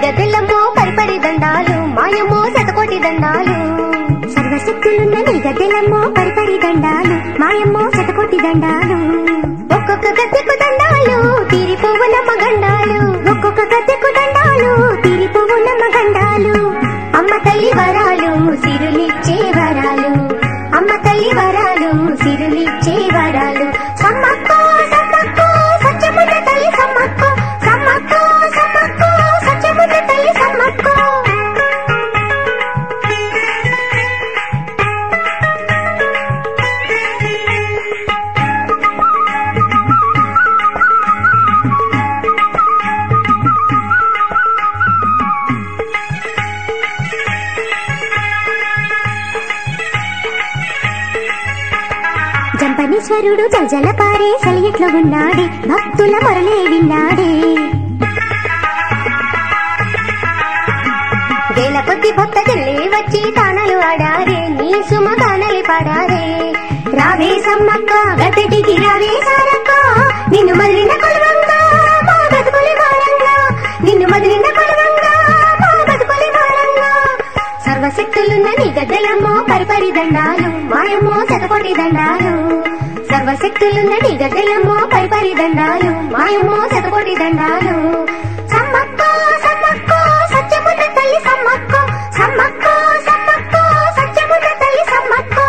గద్దెలమ్మో పరిపరి దండాలు మాయమ్మో శతకోటి దండాలు సర్వశక్తులున్న నీ గద్దెలమ్మో పరిపరి దండాలు మాయమ్మో శతకోటి దండాలు ఒక్కొక్క గద్దెకు దండాలు తీరిపోవునమ్మ గండాలు ఒక్కొక్క గద్దెకు దండాలు తీరిపోవు నమ్మ గండాలు అమ్మ తల్లి వరాలు సిరులిచ్చే వరాలు అమ్మ తల్లి వరాలు సిరులిచ్చే వరాలు సమ్మక్కో సమ్మక్కో సత్యమున్న తల్లి సమ్మక్కో సమ్మక్కో సమ్మక్కో సత్యమున్న తల్లి సమ్మక్కో జంపనీశ్వరుడు జలజల పారే సెలయట్లో ఉన్నాడే భక్తుల మొరలే విన్నాడే వేల కొద్ది భక్త చెల్లి వచ్చి తానలు ఆడారే నీ సుమ తానలి పాడారే రావే సమ్మక్క గద్దటికి రావే సారక్క నిన్ను మదిలిన కొలవంగా మా బతుకులి భారంగా నిన్ను మదిలిన కొలవంగా మా బతుకులి భారంగా సర్వశక్తులున్న నీ గద్దెలమ్మో పరిపరి దండాలు మాయమ్మో శతకోటి దండాలు సర్వశక్తులున్న నీ గద్దెలమ్మో పరిపరి దండాలు మాయమ్మో శతకోటి దండాలు సమ్మక్కో సమ్మక్కో సత్యమున్న తల్లి సమ్మక్కో సమ్మక్కో సమ్మక్కో సత్యమున్న తల్లి సమ్మక్కో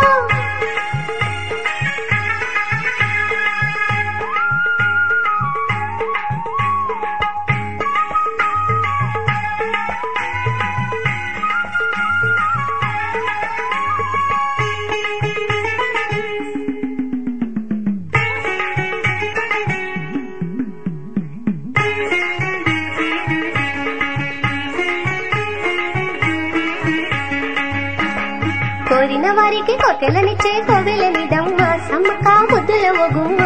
కోరిన వారికి కోటెలనిచ్చే కోవెలనిదమ్మ సమ్మక్క ముద్దుల ఒగుమ్మ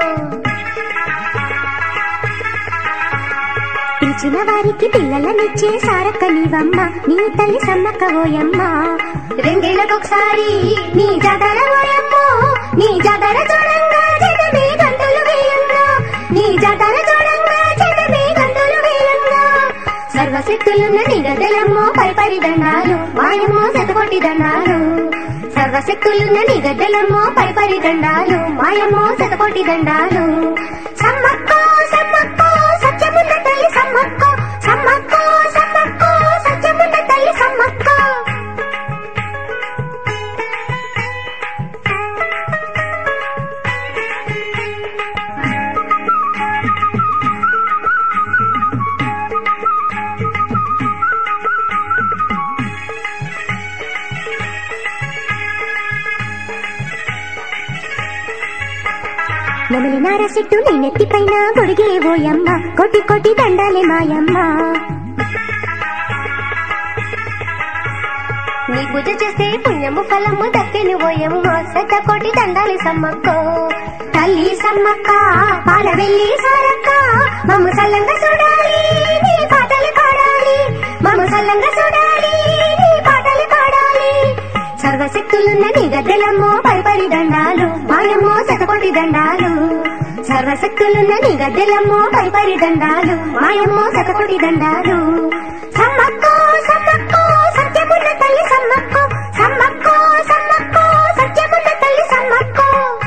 పిలిచిన వారికి పిల్లలనిచ్చే సారక్క నీవమ్మ నీ తల్లి సమ్మక్క ఓయమ్మ రెండేళ్లకొకసారి నీ జాతర ఓయమ్మో నీ జాతర చూడంగా జనమే గంటలు వేయంగా నీ జాతర చూడంగా జనమే గంటలు వేయంగా సర్వశక్తులున్న నీ గద్దెలమ్మో పరిపరి దండాలు మాయమ్మో శతకోటి దండాలు సర్వశక్తులున్న నీ గద్దెలమ్మో పరిపరి దండాలు మాయమ్మో శతకోటి దండాలు సమ్మక్కో సమ్మక్కో సత్యమున్న తల్లి సమ్మక్కో సమ్మక్కో సమ్మక్కో సత్యమున్న తల్లి సమ్మక్కో నెమలి నార చెట్టు నీ నెత్తిపైన గొడిగే ఓయమ్మ కోటి కోటి దండాలే మాయమ్మ నీ పూజ చేస్తే పుణ్యము ఫలము దక్కిని పోయమ్మ శత కోటి దండాలి సమ్మక్కో తల్లి సమ్మక్క పాల వెళ్ళి సారక్క మమ్ము సల్లంగా చూడాలి నీ పాటలు పాడాలి మమ్ము సల్లంగా చూడాలి నీ పాటలు పాడాలి సర్వశక్తులున్న నీ గద్దెలమ్మో పరిపరి దండాలు మాయమ్మో శతకోటి దండాలు సర్వశక్తులున్న నీ గద్దెలమ్మో పరిపరి దండాలు మాయమ్మో శతకోటి దండాలు సమ్మక్కో సమ్మక్కో సత్యమున్న తల్లి సమ్మక్కో సమ్మక్కో సమ్మక్కో సత్యమున్న తల్లి సమ్మక్కో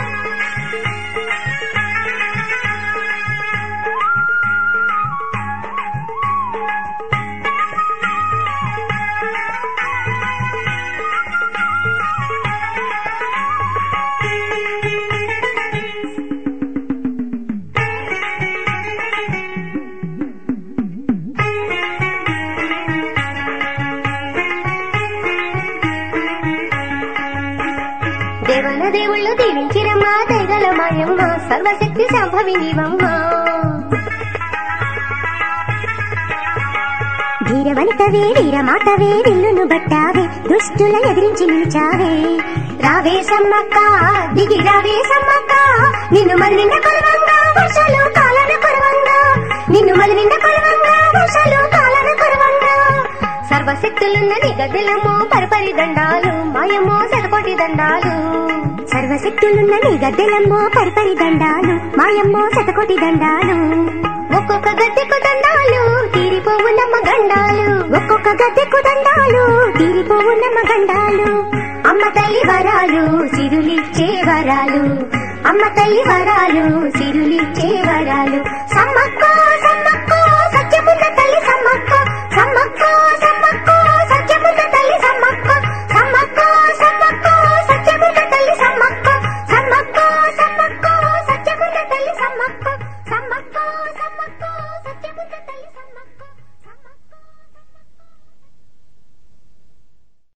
దేవన దేవుళ్ళు దీవించిరమ్మా దయగల మాయమ్మ సర్వశక్తి సంభవి నీవమ్మ ధీరవనితవే వీరమాతవే విల్లును బట్టావే దుష్టుల ఎదిరించి నిలిచావే రావే సమ్మక్క దిగి రావే సమ్మక్క నిన్ను మదిలిన కొలవంగా వర్షాలు కాలన కొరవంగా నిన్ను మదిలిన కొలవంగా వర్షాలు కాలన కొరవంగా సర్వశక్తులున్న నీ గద్దెలమ్మో పరిపరి దండాలు మాయమ్మో శతకోటి దండాలు సర్వశక్తులున్న నీ గద్దెలమ్మో పరిపరి దండాలు మాయమ్మో శతకోటి దండాలు ఒక్కొక్క గద్దెకు దండాలు తీరిపోవు నమ్మ గండాలు ఒక్కొక్క గద్దెకు దండాలు తీరిపోవు నమ్మ గండాలు అమ్మ తల్లి వరాలు సిరులిచ్చే వరాలు అమ్మ తల్లి వరాలు సిరులిచ్చే వరాలు సమ్మక్క సమ్మక్క సత్యమున్న తల్లి సమ్మక్క